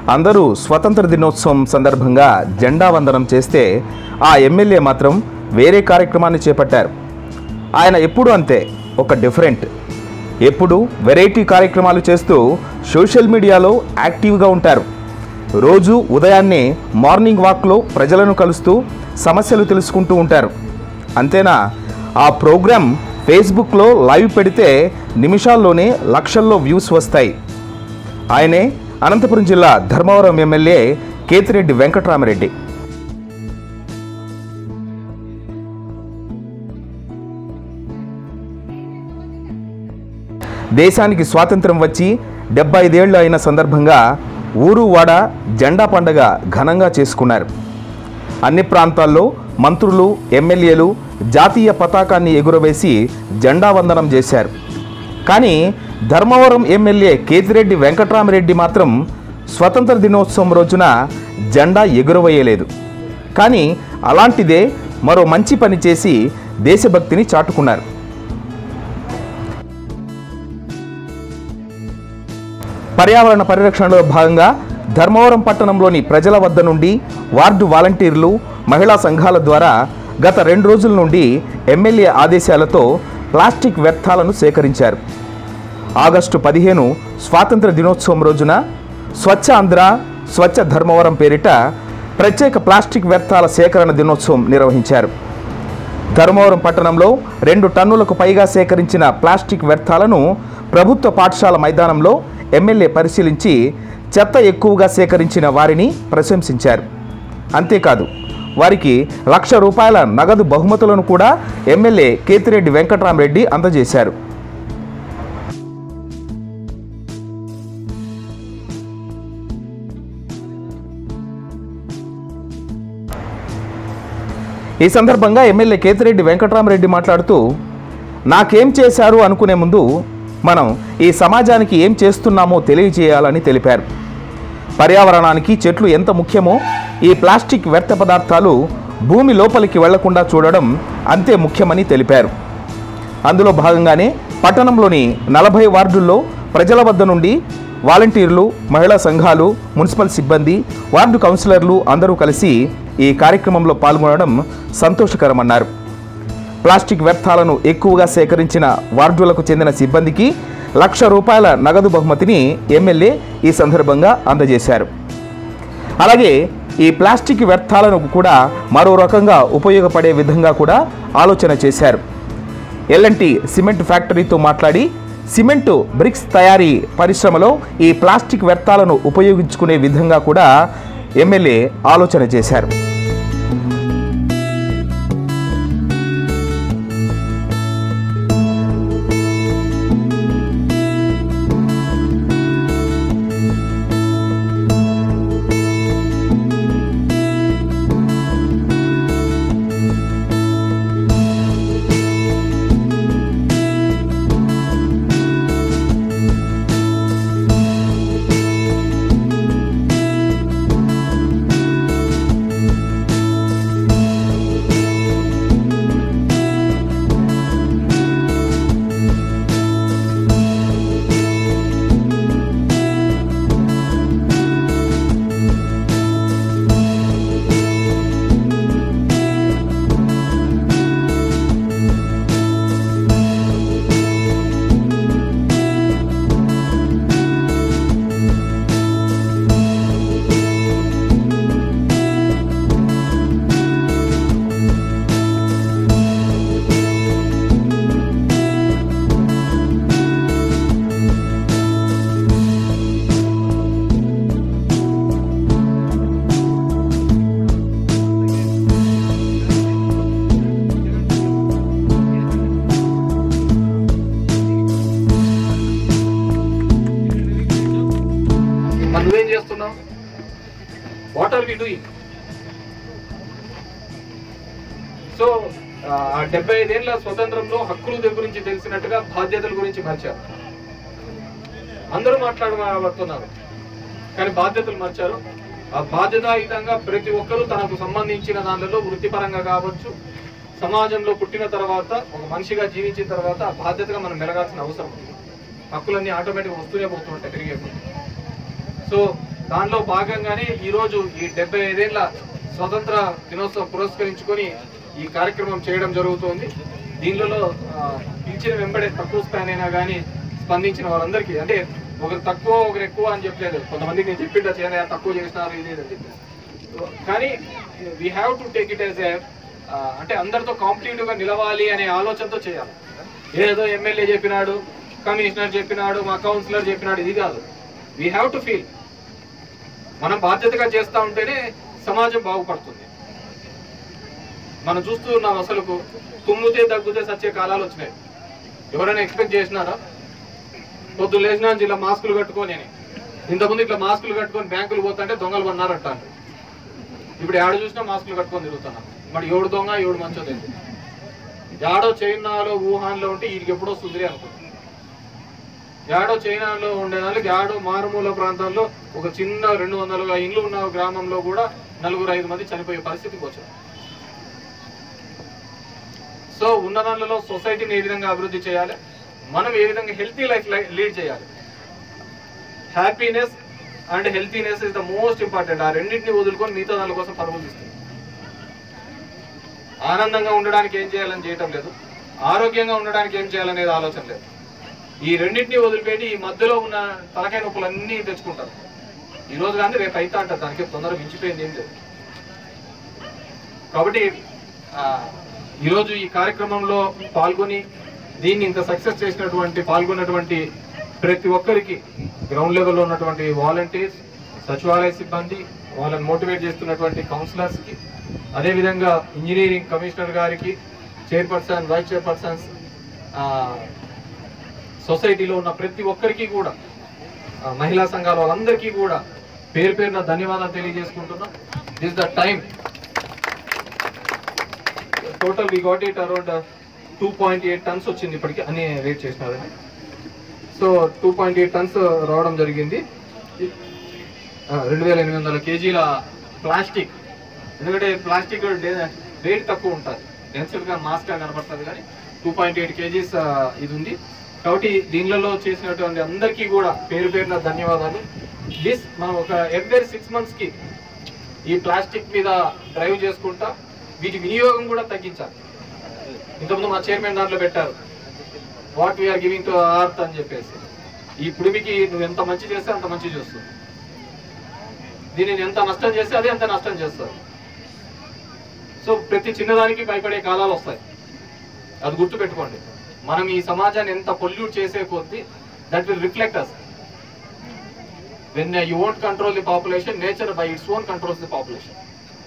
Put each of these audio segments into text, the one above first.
అందరూ స్వతంత్ర దినోత్సవం సందర్భంగా జెండా వందనం చేస్తే ఆ ఎమ్మెల్యే మాత్రం వేరే కార్యక్రమాన్ని చేపట్టారు ఆయన ఎప్పుడు అంతే ఒక డిఫరెంట్ ఎప్పుడు వెరైటీ కార్యక్రమాలు చేస్తూ సోషల్ మీడియాలో యాక్టివ్గా ఉంటారు రోజు ఉదయాన్నే మార్నింగ్ వాక్లో ప్రజలను కలుస్తూ సమస్యలు తెలుసుకుంటూ ఉంటారు అంతేనా ఆ ప్రోగ్రాం ఫేస్బుక్లో లైవ్ పెడితే నిమిషాల్లోనే లక్షల్లో వ్యూస్ వస్తాయి ఆయనే అనంతపురం జిల్లా ధర్మవరం ఎమ్మెల్యే కేతిరెడ్డి వెంకట్రామరెడ్డి దేశానికి స్వాతంత్రం వచ్చి డెబ్బై ఐదేళ్లు అయిన సందర్భంగా ఊరు వాడ జెండా పండగ ఘనంగా చేసుకున్నారు అన్ని ప్రాంతాల్లో మంత్రులు ఎమ్మెల్యేలు జాతీయ పతాకాన్ని ఎగురవేసి జెండా వందనం చేశారు కానీ ధర్మవరం ఎమ్మెల్యే కేతిరెడ్డి వెంకట్రామరెడ్డి మాత్రం స్వతంత్ర దినోత్సవం రోజున జెండా ఎగురవేయలేదు కానీ అలాంటిదే మరో మంచి పని చేసి దేశభక్తిని చాటుకున్నారు పర్యావరణ పరిరక్షణలో భాగంగా ధర్మవరం పట్టణంలోని ప్రజల వద్ద నుండి వార్డు వాలంటీర్లు మహిళా సంఘాల ద్వారా గత రెండు రోజుల నుండి ఎమ్మెల్యే ఆదేశాలతో ప్లాస్టిక్ వ్యర్థాలను సేకరించారు ఆగస్టు పదిహేను స్వాతంత్ర దినోత్సవం రోజున స్వచ్ఛ ఆంధ్ర స్వచ్ఛ ధర్మవరం పేరిట ప్రత్యేక ప్లాస్టిక్ వ్యర్థాల సేకరణ దినోత్సవం నిర్వహించారు ధర్మవరం పట్టణంలో రెండు టన్నులకు పైగా సేకరించిన ప్లాస్టిక్ వ్యర్థాలను ప్రభుత్వ పాఠశాల మైదానంలో ఎమ్మెల్యే పరిశీలించి చెత్త ఎక్కువగా సేకరించిన వారిని ప్రశంసించారు అంతేకాదు వారికి లక్ష రూపాయల నగదు బహుమతులను కూడా ఎమ్మెల్యే కేతిరెడ్డి వెంకట్రామరెడ్డి అందజేశారు ఈ సందర్భంగా ఎమ్మెల్యే కేతిరెడ్డి వెంకట్రామరెడ్డి మాట్లాడుతూ నాకేం చేశారు అనుకునే ముందు మనం ఈ సమాజానికి ఏం చేస్తున్నామో తెలియజేయాలని తెలిపారు పర్యావరణానికి చెట్లు ఎంత ముఖ్యమో ఈ ప్లాస్టిక్ వ్యర్థ పదార్థాలు భూమి లోపలికి వెళ్లకుండా చూడడం అంతే ముఖ్యమని తెలిపారు అందులో భాగంగానే పట్టణంలోని నలభై వార్డుల్లో ప్రజల వద్ద నుండి వాలంటీర్లు మహిళా సంఘాలు మున్సిపల్ సిబ్బంది వార్డు కౌన్సిలర్లు అందరూ కలిసి ఈ కార్యక్రమంలో పాల్గొనడం సంతోషకరమన్నారు ప్లాస్టిక్ వ్యర్థాలను ఎక్కువగా సేకరించిన వార్డులకు చెందిన సిబ్బందికి లక్ష రూపాయల నగదు బహుమతిని ఎమ్మెల్యే ఈ సందర్భంగా అందజేశారు అలాగే ఈ ప్లాస్టిక్ వ్యర్థాలను కూడా మరో రకంగా ఉపయోగపడే విధంగా కూడా ఆలోచన చేశారు ఎల్ఎన్టీ సిమెంట్ ఫ్యాక్టరీతో మాట్లాడి సిమెంటు బ్రిక్స్ తయారీ పరిశ్రమలో ఈ ప్లాస్టిక్ వ్యర్థాలను ఉపయోగించుకునే విధంగా కూడా ఎమ్మెల్యే ఆలోచన చేశారు మరి నువ్వేం చేస్తున్నావు what are we doing so ఆ డెబ్బై ఐదేళ్ల స్వతంత్రంలో హక్కుల దగ్గర గురించి తెలిసినట్టుగా బాధ్యతల గురించి మర్చారు అందరూ మాట్లాడబడుతున్నారు కానీ బాధ్యతలు మర్చారు ఆ బాధ్యతాయుతంగా ప్రతి ఒక్కరూ తనకు సంబంధించిన దానిలో వృత్తిపరంగా కావచ్చు సమాజంలో పుట్టిన తర్వాత ఒక మనిషిగా జీవించిన తర్వాత ఆ బాధ్యతగా మనం మెలగాల్సిన అవసరం ఉంది హక్కులన్నీ ఆటోమేటిక్గా వస్తూనే పోతుంటాయి తిరిగే కొద్దీ. సో దానిలో భాగంగానే ఈరోజు ఈ డెబ్బై ఐదేళ్ల స్వతంత్ర దినోత్సవం పురస్కరించుకొని ఈ కార్యక్రమం చేయడం జరుగుతోంది దీనిలో ఆ, పిలిచిన వెంబడే తక్కువ స్పాన్ అయినా కానీ స్పందించిన వాళ్ళందరికీ అంటే ఒకరు తక్కువ ఒకరు ఎక్కువ అని చెప్పలేదు కొంతమందికి నేను చెప్పిండ చేయన తక్కువ చేసినారు ఇది ఇది అని చెప్పి కానీ we have to take it as a అంటే అందరితో కాంపిటేటివ్ గా నిలవాలి అనే ఆలోచనతో చేయాలి ఏదో ఎమ్మెల్యే చెప్పినాడు కమిషనర్ చెప్పినాడు మా కౌన్సిలర్ చెప్పినాడు ఇది కాదు వీ హ్యావ్ టు ఫీల్ మనం బాధ్యతగా చేస్తూ ఉంటేనే సమాజం బాగుపడుతుంది మనం చూస్తూ ఉన్నాం అసలుకు తుమ్మితే దగ్గుతే సచ్చే కాలాలు వచ్చినాయి ఎవరైనా ఎక్స్పెక్ట్ చేసినారా పొద్దు లేచినా నుంచి ఇలా మాస్కులు కట్టుకొని అని ఇంతకుముందు ఇట్లా మాస్కులు కట్టుకొని బ్యాంకులు పోతుంటే దొంగలు పన్నారట ఇప్పుడు ఏడ చూసినా మాస్కులు కట్టుకొని తిరుగుతున్నాం మరి ఎవడు దొంగ ఎవడు మంచో తెలియదు యాడో చైనాలో వుహాన్లో ఉంటే వీడికి ఎప్పుడో సుందరి అనుకుంటుంది యాడో చైనాలో ఉండే వాళ్ళకి యాడో మారుమూల ప్రాంతాల్లో ఒక చిన్న రెండు వందలుగా ఇండ్లు ఉన్న గ్రామంలో కూడా నలుగురు ఐదు మంది చనిపోయే పరిస్థితికి వచ్చారు సో ఉన్న దానిలో సొసైటీని ఏ విధంగా అభివృద్ధి చేయాలి మనం ఏ విధంగా హెల్తీ లైఫ్ లీడ్ చేయాలి happiness and healthiness is the most important ఆ రెండింటిని వదులుకొని మిగతా దాని కోసం పరుగులు తీస్తుంది ఆనందంగా ఉండడానికి ఏం చేయాలని చేయటం లేదు ఆరోగ్యంగా ఉండడానికి ఏం చేయాలనేది ఆలోచన లేదు ఈ రెండింటిని వదిలిపెట్టి ఈ మధ్యలో ఉన్న తలకాయ నొప్పులు అన్నీ తెచ్చుకుంటారు ఈ రోజు కానీ రేపు అయితే అంటారు దానికి తొందరగా మించిపోయింది ఏం లేదు కాబట్టి ఆ, ఈరోజు ఈ కార్యక్రమంలో పాల్గొని దీన్ని ఇంత సక్సెస్ చేసినటువంటి పాల్గొన్నటువంటి ప్రతి ఒక్కరికి గ్రౌండ్ లెవెల్లో ఉన్నటువంటి వాలంటీర్స్ సచివాలయ సిబ్బంది వాళ్ళని మోటివేట్ చేస్తున్నటువంటి కౌన్సిలర్స్ కి అదేవిధంగా ఇంజనీరింగ్ కమిషనర్ గారికి చైర్పర్సన్ వైస్ చైర్పర్సన్స్ సొసైటీలో ఉన్న ప్రతి ఒక్కరికి కూడా ఆ, మహిళా సంఘాల వాళ్ళందరికీ కూడా పేరు పేరున ధన్యవాదాలు తెలియజేసుకుంటున్నాం this the time total we got it around two point eight tons వచ్చింది ఇప్పటికి అని రేట్ చేసినారండి so two point eight tons రావడం జరిగింది రెండు వేల ఎనిమిది వందల కేజీల ప్లాస్టిక్ ఎందుకంటే ప్లాస్టిక్ రేట్ తక్కువ ఉంటుంది డెన్సిల్గా మాస్గా కనబడుతుంది కానీ టూ పాయింట్ ఎయిట్ కేజీస్ ఇది ఉంది కాబట్టి దీనిలలో చేసినటువంటి అందరికీ కూడా పేరు పేరున ధన్యవాదాలు దిస్ మనం ఒక ఎవ్రీ సిక్స్ మంత్స్ కి ఈ ప్లాస్టిక్ మీద డ్రైవ్ చేసుకుంటా వీటి వినియోగం కూడా తగ్గించాలి ఇంతకుముందు మా చైర్మన్ దాంట్లో పెట్టారు what we are giving to earth అని చెప్పేసి ఈ పుడిమికి నువ్వు ఎంత మంచి చేస్తే అంత మంచి చేస్తుంది దీనిని ఎంత నష్టం చేస్తే అదే అంత నష్టం చేస్తారు సో ప్రతి చిన్నదానికి భయపడే కాలాలు వస్తాయి అది గుర్తు పెట్టుకోండి మనం ఈ సమాజాన్ని ఎంత పొల్యూట్ చేసే కొద్దీ that will reflect us when you won't control the population nature by its own controls the population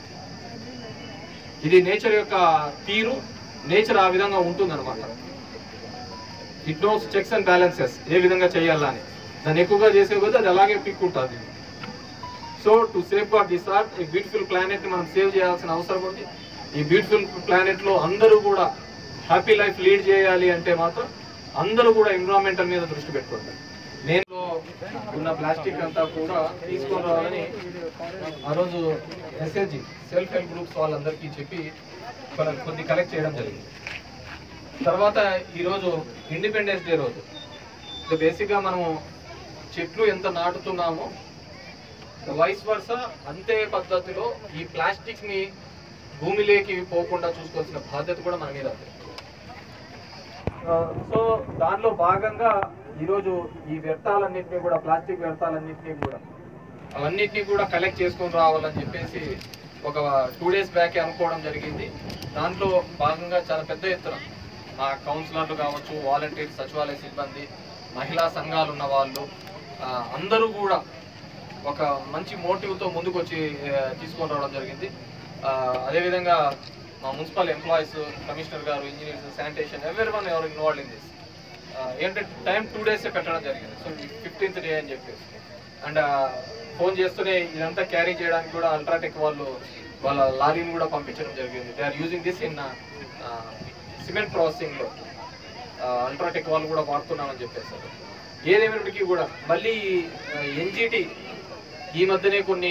ఇది నేచర్ యొక్క తీరు నేచర్ ఆ విధంగా ఉంటుందన్నమాట it knows checks and balances ఏ విధంగా చేయాలని దాన్ని ఎక్కువగా చేసే కొద్దీ అది అలాగే పిక్ ఉంటుంది so to save god this earth ఈ బ్యూటిఫుల్ ప్లానెట్ ని మనం సేవ్ చేయాల్సిన అవసరం ఉంది ఈ బ్యూటిఫుల్ ప్లానెట్ లో అందరూ కూడా హ్యాపీ లైఫ్ లీడ్ చేయాలి అంటే మాత్రం అందరూ కూడా ఎన్విరాన్మెంటల్ మీద దృష్టి పెట్టుకోండి నేను ఉన్న ప్లాస్టిక్ అంతా కూడా తీసుకొని రావాలని ఆ రోజు ఎస్ఎల్జి సెల్ఫ్ హెల్ప్ గ్రూప్స్ వాళ్ళందరికీ చెప్పి కొన- కొద్ది కలెక్ట్ చేయడం జరిగింది తర్వాత ఈరోజు ఇండిపెండెన్స్ డే రోజు బేసిక్గా మనము చెట్లు ఎంత నాటుతున్నామో వైస్ వర్స అంతే పద్ధతిలో ఈ ప్లాస్టిక్ ని భూమిలోకి పోకుండా చూసుకోవాల్సిన బాధ్యత కూడా మన మీద ఉంది ఆ, సో దానిలో భాగంగా ఈరోజు ఈ వ్యర్థాలన్నింటినీ కూడా ప్లాస్టిక్ వ్యర్థాలన్నింటినీ కూడా అవన్నిటినీ కూడా కలెక్ట్ చేసుకొని రావాలని చెప్పేసి ఒక టూ డేస్ బ్యాక్ అనుకోవడం జరిగింది దాంట్లో భాగంగా చాలా పెద్ద ఎత్తున మా కౌన్సిలర్లు కావచ్చు వాలంటీర్ సచివాలయ సిబ్బంది మహిళా సంఘాలు ఉన్న వాళ్ళు ఆ, అందరూ కూడా ఒక మంచి మోటివ్తో ముందుకు వచ్చి ఆ, తీసుకొని రావడం జరిగింది ఆ, అదేవిధంగా మా మున్సిపల్ ఎంప్లాయీస్ కమిషనర్ గారు ఇంజనీర్స్ శానిటేషన్ ఎవరి వన్ ఎవరు ఇన్వాల్వ్ ఇన్ దిస్ ఏంటంటే టైం టూ డేస్ పెట్టడం జరిగింది సో ఫిఫ్టీన్త్ డే అని చెప్పేసి అండ్ ఫోన్ చేస్తూనే ఇదంతా క్యారీ చేయడానికి కూడా అల్ట్రాటెక్ వాళ్ళు వాళ్ళ లారీని కూడా పంపించడం జరిగింది they are using this in cement processing లో అల్ట్రాటెక్ వాళ్ళు కూడా వాడుతున్నామని చెప్పేసారు ఏదేమైనప్పటికీ కూడా మళ్ళీ ఎన్జిటి ఈ మధ్యనే కొన్ని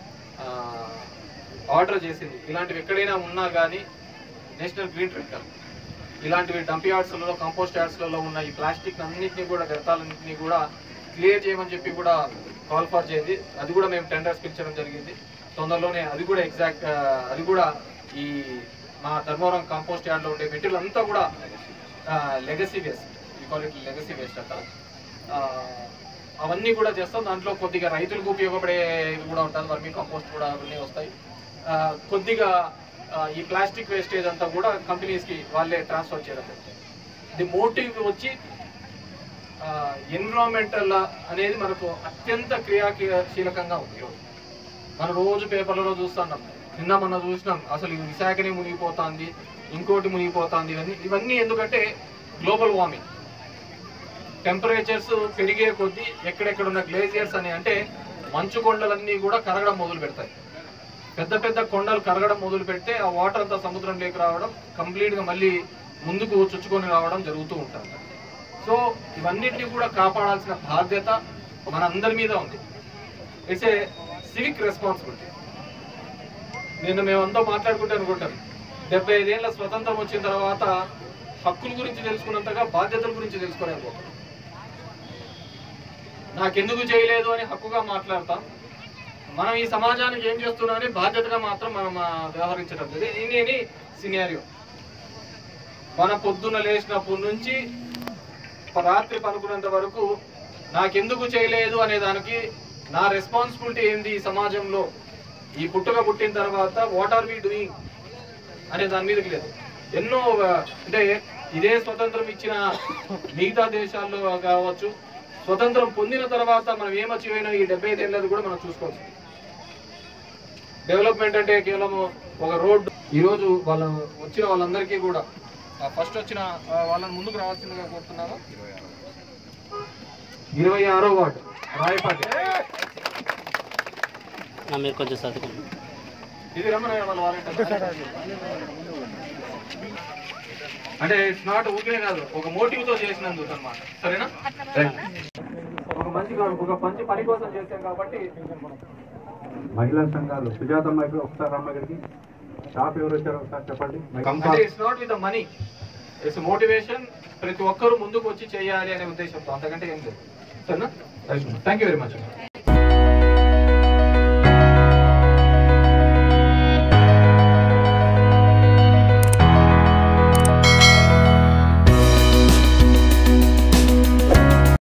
ఆర్డర్ చేసింది ఇలాంటివి ఎక్కడైనా ఉన్నా కానీ నేషనల్ గ్రీన్ ట్రిబ్యునల్ ఇలాంటివి డంప్ యార్డ్స్లలో కంపోస్ట్ యార్డ్స్లలో ఉన్న ఈ ప్లాస్టిక్ అన్నింటినీ కూడా వ్యర్థాలన్నింటినీ కూడా క్లియర్ చేయమని చెప్పి కూడా కాల్ ఫార్ చేయండి అది కూడా మేము టెండర్స్ పిలిచడం జరిగింది తొందరలోనే అది కూడా ఎగ్జాక్ట్ అది కూడా ఈ మా ధర్మవరం కాంపోస్ట్ యార్డ్లో ఉండే మెటీరియల్ అంతా కూడా లెగసీ వేస్ట్ ఈ క్వాలిటీ లెగసీ వేస్ట్ అంట ఆ, అవన్నీ కూడా చేస్తాం దాంట్లో కొద్దిగా రైతులకు ఉపయోగపడే ఇది కూడా ఉంటుంది వర్మీ కంపోస్ట్ కూడా అవన్నీ వస్తాయి ఆ, కొద్దిగా ఆ, ఈ ప్లాస్టిక్ వేస్టేజ్ అంతా కూడా కంపెనీస్కి వాళ్ళే ట్రాన్స్ఫర్ చేయడం జరుగుతుంది. ది మోటివ్ వచ్చి ఎన్విరాన్మెంటల్ అనేది మనకు అత్యంత క్రియాశీలకంగా ఉంది ఈరోజు. మనం రోజు పేపర్లలో చూస్తున్నాం నిన్న మొన్న చూసినాం అసలు ఈ విశాఖనే మునిగిపోతుంది ఇంకోటి మునిగిపోతుంది ఇవన్నీ ఇవన్నీ ఎందుకంటే గ్లోబల్ వార్మింగ్ టెంపరేచర్స్ పెరిగే కొద్దీ ఎక్కడెక్కడ ఉన్న గ్లేసియర్స్ అని అంటే మంచు కొండలన్నీ కూడా కరగడం మొదలు పెడతాయి పెద్ద పెద్ద కొండలు కరగడం మొదలు పెడితే ఆ వాటర్ అంతా సముద్రంలోకి రావడం కంప్లీట్ గా మళ్ళీ ముందుకు చుచ్చుకొని రావడం జరుగుతూ ఉంటుంది సో ఇవన్నిటిని కూడా కాపాడాల్సిన బాధ్యత మనందరి మీద ఉంది ఇట్స్ ఏ సివిక్ రెస్పాన్సిబిలిటీ నిన్న మేమంతా మాట్లాడుకుంటే అనుకుంటాం డెబ్బై ఐదేళ్ల స్వతంత్రం వచ్చిన తర్వాత హక్కుల గురించి తెలుసుకున్నంతగా బాధ్యతల గురించి తెలుసుకోలేకపోతాం నాకెందుకు చేయలేదు అని హక్కుగా మాట్లాడతాం మనం ఈ సమాజానికి ఏం చేస్తున్నామని బాధ్యతగా మాత్రం మనం ఆ, వ్యవహరించడం లేదు ఇది సినారియో మన పొద్దున్న లేచినప్పటి నుంచి రాత్రి పనుకున్నంత వరకు నాకెందుకు చేయలేదు అనే దానికి నా రెస్పాన్సిబిలిటీ ఏంది ఈ సమాజంలో ఈ పుట్టుక పుట్టిన తర్వాత వాట్ ఆర్ వి డూయింగ్ అనే దాని మీదకి లేదు ఎన్నో ఆ, అంటే ఇదే స్వతంత్రం ఇచ్చిన మిగతా దేశాల్లో కావచ్చు స్వతంత్రం పొందిన తర్వాత మనం ఏం అచీవ్ అయినా ఈ డెబ్బై ఐదేళ్ళది కూడా మనం చూసుకోవచ్చు డెవలప్మెంట్ అంటే కేవలం ఒక రోడ్ ఈరోజు వాళ్ళ వచ్చిన వాళ్ళందరికీ కూడా ఫస్ట్ వచ్చిన ఆ, వాళ్ళని ముందుకు రావాల్సిందిగా కోరుతున్నాను ఇరవై ఆరో వార్డు రాయపాటి ఆ, మీరు కొంచెం చదువుకోండి ఇది రమ్మని వాళ్ళ వాలంటీర్ అంటే ఇట్స్ నాట్ ఊరికే కాదు ఒక మోటివ్ తో చేసినందుకు అన్నమాట సరేనా ఒక మంచి ఒక మంచి పని కోసం చేశాం కాబట్టి మహిళా సంఘాలు సుజాతమ్మ ఇక్కడ ఒకసారి అమ్మ ఇక్కడికి షాప్ ఎవరు వచ్చారో ఒకసారి చెప్పండి అంటే it's not with money it's motivation ప్రతి ఒక్కరు ముందుకు వచ్చి చేయాలి అనే ఉద్దేశంతో అంతకంటే ఏం లేదు సరేనా థ్యాంక్ యూ వెరీ మచ్